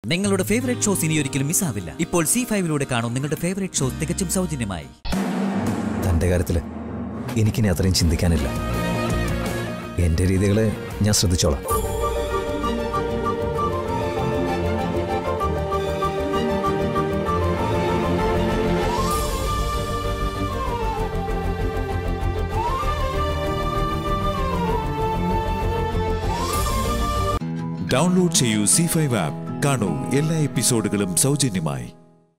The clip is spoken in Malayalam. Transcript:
നിങ്ങളുടെ ഫേവറേറ്റ് ഷോസ് ഇനി ഒരിക്കലും മിസ്സാവില്ല ഇപ്പോൾ സി ഫൈവിലൂടെ കാണും നിങ്ങളുടെ ഫേവറേറ്റ് ഷോ തികച്ചും സൗജന്യമായി തൻ്റെ കാര്യത്തിൽ എനിക്കിനി അത്രയും ചിന്തിക്കാനില്ല എൻ്റെ രീതികളെ ഞാൻ ശ്രദ്ധിച്ചോളാം ഡൗൺലോഡ് ചെയ്യൂ സി ഫൈവ് ആപ്പ് കാണൂ എല്ലാ എപ്പിസോഡുകളും സൗജന്യമായി